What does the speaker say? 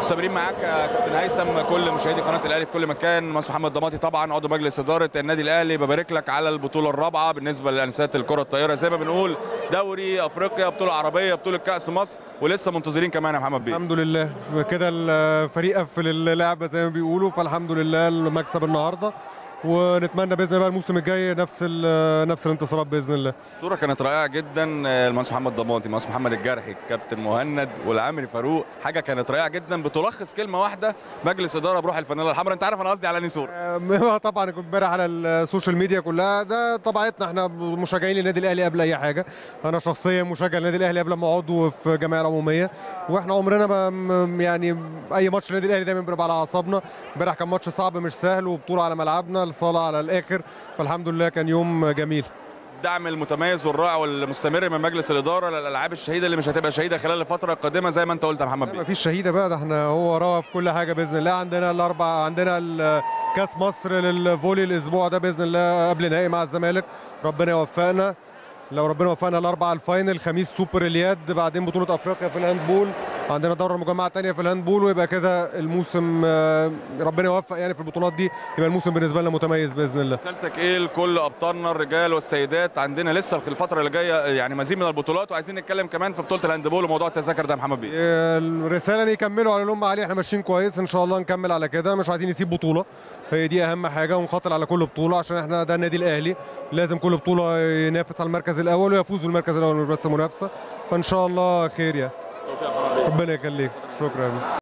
مستمرين معاك يا كابتن هيثم كل مشاهدي قناه الاهلي في كل مكان مصر محمد ضماطي طبعا عضو مجلس اداره النادي الاهلي ببارك لك على البطوله الرابعه بالنسبه لانسات الكره الطايره زي ما بنقول دوري افريقيا بطوله عربيه بطوله كاس مصر ولسه منتظرين كمان يا محمد بيه الحمد لله كده الفريق قفل اللعبه زي ما بيقولوا فالحمد لله المكسب النهارده ونتمنى باذن الله الموسم الجاي نفس ال- نفس الانتصارات باذن الله الصوره كانت رائعه جدا المهندس محمد ضماطي المهندس محمد الجرحي الكابتن مهند والعامري فاروق حاجه كانت رائعه جدا بتلخص كلمه واحده مجلس اداره بروح الفانيلا الحمراء انت عارف انا قصدي على انهي صوره آه، طبعا كنت امبارح على السوشيال ميديا كلها ده طبيعتنا احنا مشجعين للنادي الاهلي قبل اي حاجه انا شخصيا مشجع للنادي الاهلي قبل ما عضو في الجمعيه العموميه واحنا عمرنا ما م- يعني اي ماتش النادي الاهلي دايما بنبقى على اعصابنا امبارح كان ماتش صعب مش سهل وبطوله على ملعبنا الصاله على الاخر فالحمد لله كان يوم جميل الدعم المتميز والرائع والمستمر من مجلس الاداره للالعاب الشهيده اللي مش هتبقى شهيده خلال الفتره القادمه زي ما انت قلت يا محمد ما بيه فيش شهيده بقى ده احنا هو وراه في كل حاجه باذن الله عندنا الاربع عندنا ال- كاس مصر للفولي الاسبوع ده باذن الله قبل نهائي مع الزمالك ربنا يوفقنا لو ربنا وفقنا الاربعه الفاينل خميس سوبر اليد بعدين بطوله افريقيا في الهاندبول عندنا دوره مجمعه تانية في الهاندبول ويبقى كده الموسم آه، ربنا يوفق يعني في البطولات دي يبقى الموسم بالنسبه لنا متميز باذن الله رسالتك ايه لكل ابطالنا الرجال والسيدات عندنا لسه في الفتره اللي جايه يعني مزيد من البطولات وعايزين نتكلم كمان في بطوله الهاندبول وموضوع التذاكر ده يا محمد بيه الرساله ان يكملوا على اللي هم عليه احنا ماشيين كويس ان شاء الله نكمل على كده مش عايزين نسيب بطوله هي دي اهم حاجه ونقاتل على كل بطوله عشان احنا ده النادي الاهلي لازم كل بطوله ينافس على المركز الاول ويفوز بالمركز الاول من بس منافسه فان شاء الله خير يعني ربنا يخليك شكرا